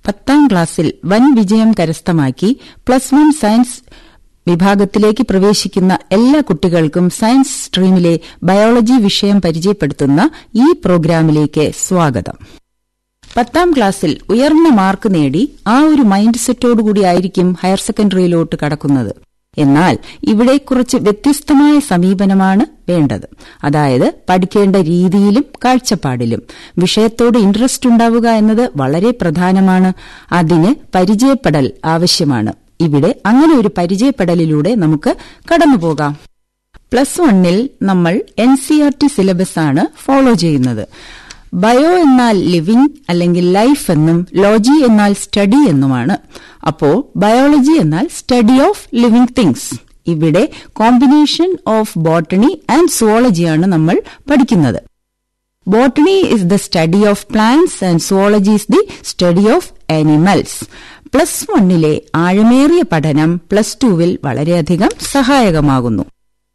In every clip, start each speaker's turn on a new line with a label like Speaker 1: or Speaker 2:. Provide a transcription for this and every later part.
Speaker 1: പത്താം ക്ലാസ്സിൽ വൻ വിജയം കരസ്ഥമാക്കി പ്ലസ് വൺ സയൻസ് വിഭാഗത്തിലേക്ക് പ്രവേശിക്കുന്ന എല്ലാ കുട്ടികൾക്കും സയൻസ് സ്ട്രീമിലെ ബയോളജി വിഷയം പരിചയപ്പെടുത്തുന്ന ഈ പ്രോഗ്രാമിലേക്ക് സ്വാഗതം പത്താം ക്ലാസ്സിൽ ഉയർന്ന മാർക്ക് നേടി ആ ഒരു മൈൻഡ് സെറ്റോടുകൂടിയായിരിക്കും ഹയർ സെക്കൻഡറിയിലോട്ട് കടക്കുന്നത് എന്നാൽ ഇവിടെ കുറച്ച് വ്യത്യസ്തമായ സമീപനമാണ് വേണ്ടത് അതായത് പഠിക്കേണ്ട രീതിയിലും കാഴ്ചപ്പാടിലും വിഷയത്തോട് ഇൻട്രസ്റ്റ് ഉണ്ടാവുക എന്നത് വളരെ പ്രധാനമാണ് അതിന് പരിചയപ്പെടൽ ആവശ്യമാണ് ഇവിടെ അങ്ങനെ ഒരു പരിചയപ്പെടലിലൂടെ നമുക്ക് കടന്നുപോകാം പ്ലസ് വണ്ണിൽ നമ്മൾ N C R T syllabus ആണ് ഫോളോ ചെയ്യുന്നത് ബയോ എന്നാൽ ലിവിംഗ് അല്ലെങ്കിൽ ലൈഫ് എന്നും ലോജി എന്നാൽ സ്റ്റഡി എന്നുമാണ് അപ്പോ ബയോളജി എന്നാൽ സ്റ്റഡി ഓഫ് ലിവിംഗ് തിങ്സ് ഇവിടെ കോമ്പിനേഷൻ ഓഫ് ബോട്ടണി ആൻഡ് സുവോളജിയാണ് നമ്മൾ പഠിക്കുന്നത് botany is the study of plants and zoology is the study of animals plus വണ്ണിലെ ആഴമേറിയ പഠനം പ്ലസ് ടുവിൽ വളരെയധികം സഹായകമാകുന്നു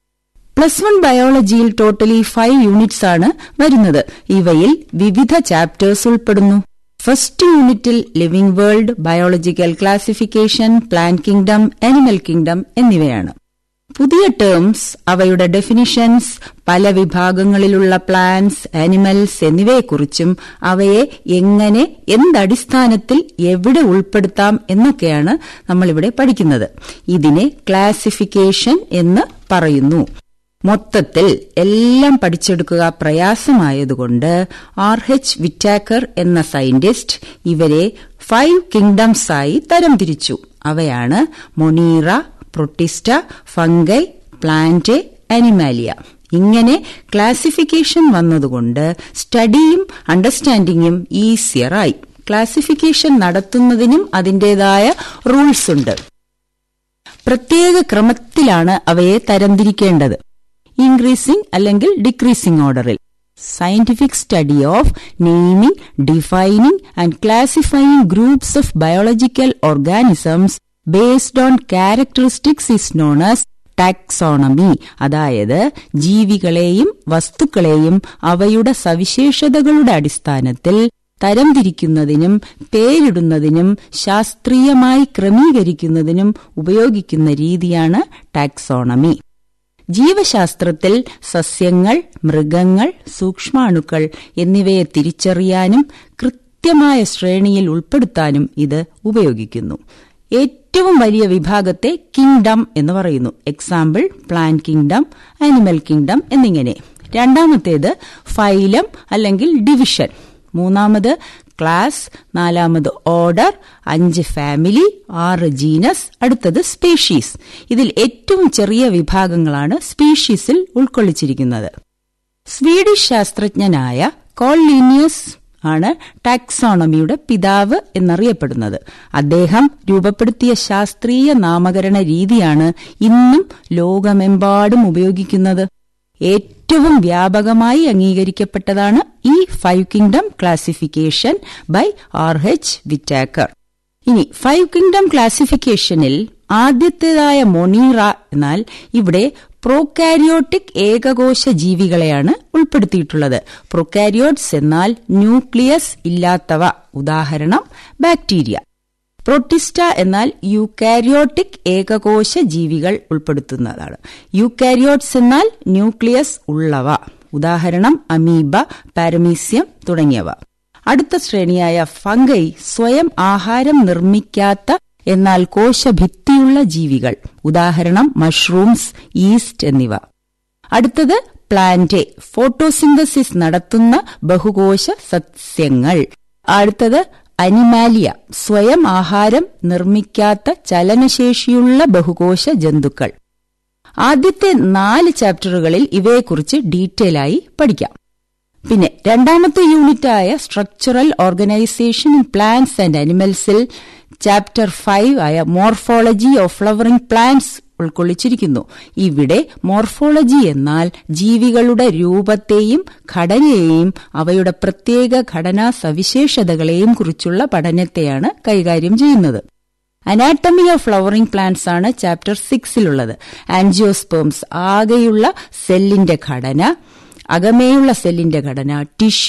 Speaker 1: പ്ലസ് വൺ ബയോളജിയിൽ ടോട്ടലി ഫൈവ് യൂണിറ്റ്സ് ആണ് വരുന്നത് ഇവയിൽ വിവിധ ചാപ്റ്റേഴ്സ് ഉൾപ്പെടുന്നു ഫസ്റ്റ് യൂണിറ്റിൽ living world biological classification plant kingdom animal kingdom എന്നിവയാണ് പുതിയ ടേംസ് അവയുടെ ഡെഫിനിഷൻസ് പല വിഭാഗങ്ങളിലുള്ള പ്ലാന്റ്സ് ആനിമൽസ് എന്നിവയെക്കുറിച്ചും അവയെ എങ്ങനെ എന്തടിസ്ഥാനത്തിൽ എവിടെ ഉൾപ്പെടുത്താം എന്നൊക്കെയാണ് നമ്മളിവിടെ പഠിക്കുന്നത് ഇതിനെ ക്ലാസിഫിക്കേഷൻ എന്ന് പറയുന്നു മൊത്തത്തിൽ എല്ലാം പഠിച്ചെടുക്കുക പ്രയാസമായതുകൊണ്ട് ആർ എച്ച് വിറ്റാക്കർ എന്ന സയന്റിസ്റ്റ് ഇവരെ ഫൈവ് കിങ്ഡംസായി തരംതിരിച്ചു അവയാണ് Monera Protista fungi plant Animalia ഇങ്ങനെ ക്ലാസിഫിക്കേഷൻ വന്നതുകൊണ്ട് സ്റ്റഡിയും അണ്ടർസ്റ്റാൻഡിങ്ങും ഈസിയറായി ക്ലാസിഫിക്കേഷൻ നടത്തുന്നതിനും അതിന്റേതായ റൂൾസ് ഉണ്ട് പ്രത്യേക ക്രമത്തിലാണ് അവയെ തരംതിരിക്കേണ്ടത് ഇൻക്രീസിംഗ് അല്ലെങ്കിൽ ഡിക്രീസിംഗ് ഓർഡറിൽ scientific study of naming defining and classifying groups of biological organisms based on characteristics is known as taxonomy അതായത് ജീവികളെയും വസ്തുക്കളെയും അവയുടെ സവിശേഷതകളുടെ അടിസ്ഥാനത്തിൽ തരംതിരിക്കുന്നതിനും പേരിടുന്നതിനും ശാസ്ത്രീയമായി ക്രമീകരിക്കുന്നതിനും ഉപയോഗിക്കുന്ന രീതിയാണ് ടാക്സോണമി ജീവശാസ്ത്രത്തിൽ സസ്യങ്ങൾ മൃഗങ്ങൾ സൂക്ഷ്മാണുക്കൾ എന്നിവയെ തിരിച്ചറിയാനും കൃത്യമായ ശ്രേണിയിൽ ഉൾപ്പെടുത്താനും ഇത് ഉപയോഗിക്കുന്നു ഏറ്റവും വലിയ വിഭാഗത്തെ കിങ്ഡം എന്ന് പറയുന്നു example plant kingdom animal kingdom എന്നിങ്ങനെ രണ്ടാമത്തേത് ഫൈലം അല്ലെങ്കിൽ ഡിവിഷൻ മൂന്നാമത് ക്ലാസ് നാലാമത് ഓർഡർ അഞ്ച് ഫാമിലി ആറ് ജീനസ് അടുത്തത് സ്പീഷീസ് ഇതിൽ ഏറ്റവും ചെറിയ വിഭാഗങ്ങളാണ് സ്പീഷീസിൽ ഉൾക്കൊള്ളിച്ചിരിക്കുന്നത് സ്വീഡിഷ് ശാസ്ത്രജ്ഞനായ കോൾലീനിയസ് ആണ് ടാക്സോണമിയുടെ പിതാവ് എന്നറിയപ്പെടുന്നത് അദ്ദേഹം രൂപപ്പെടുത്തിയ ശാസ്ത്രീയ നാമകരണ രീതിയാണ് ഇന്നും ലോകമെമ്പാടും ഉപയോഗിക്കുന്നത് ഏറ്റവും വ്യാപകമായി അംഗീകരിക്കപ്പെട്ടതാണ് ഈ five kingdom classification by R H Whittaker ഇനി ഫൈവ് കിങ്ഡം ക്ലാസിഫിക്കേഷനിൽ ആദ്യത്തേതായ മൊണീറ എന്നാൽ ഇവിടെ പ്രോകാരിയോട്ടിക് ഏകകോശ ജീവികളെയാണ് ഉൾപ്പെടുത്തിയിട്ടുള്ളത് പ്രൊക്കാരിയോട്സ് എന്നാൽ ന്യൂക്ലിയസ് ഇല്ലാത്തവ ഉദാഹരണം ബാക്ടീരിയ പ്രൊട്ടിസ്റ്റ എന്നാൽ യൂക്കാരിയോട്ടിക് ഏകകോശ ജീവികൾ ഉൾപ്പെടുത്തുന്നതാണ് യൂക്കാരിയോട്സ് എന്നാൽ ന്യൂക്ലിയസ് ഉള്ളവ ഉദാഹരണം അമീബ പാരമീസ്യം തുടങ്ങിയവ അടുത്ത ശ്രേണിയായ ഫംഗൈ സ്വയം ആഹാരം നിർമ്മിക്കാത്ത എന്നാൽ കോശഭിത്തിയുള്ള ജീവികൾ ഉദാഹരണം മഷ്റൂംസ് ഈസ്റ്റ് എന്നിവ അടുത്തത് പ്ലാന്റ് ഫോട്ടോസിന്തസിസ് നടത്തുന്ന ബഹുകോശ സസ്യങ്ങൾ അടുത്തത് അനിമാലിയ സ്വയം ആഹാരം നിർമ്മിക്കാത്ത ചലനശേഷിയുള്ള ബഹുകോശ ജന്തുക്കൾ ആദ്യത്തെ നാല് ചാപ്റ്ററുകളിൽ ഇവയെക്കുറിച്ച് ഡീറ്റെയിൽ ആയി പഠിക്കാം പിന്നെ രണ്ടാമത്തെ യൂണിറ്റായ structural organisation in plants and അനിമൽസിൽ ചാപ്റ്റർ ഫൈവ് ആയ മോർഫോളജി ഓഫ് ഫ്ലവറിംഗ് പ്ലാന്റ്സ് ഉൾക്കൊള്ളിച്ചിരിക്കുന്നു ഇവിടെ മോർഫോളജി എന്നാൽ ജീവികളുടെ രൂപത്തെയും ഘടനയെയും അവയുടെ പ്രത്യേക ഘടനാ സവിശേഷതകളെയും കുറിച്ചുള്ള പഠനത്തെയാണ് കൈകാര്യം ചെയ്യുന്നത് അനാട്ടമി ഓഫ് ഫ്ലവറിംഗ് പ്ലാന്റ്സ് ആണ് ചാപ്റ്റർ സിക്സിലുള്ളത് ആൻജിയോസ്പേംസ് ആകെയുള്ള സെല്ലിന്റെ ഘടന അകമേയുള്ള സെല്ലിന്റെ ഘടന ടിഷ്യൂ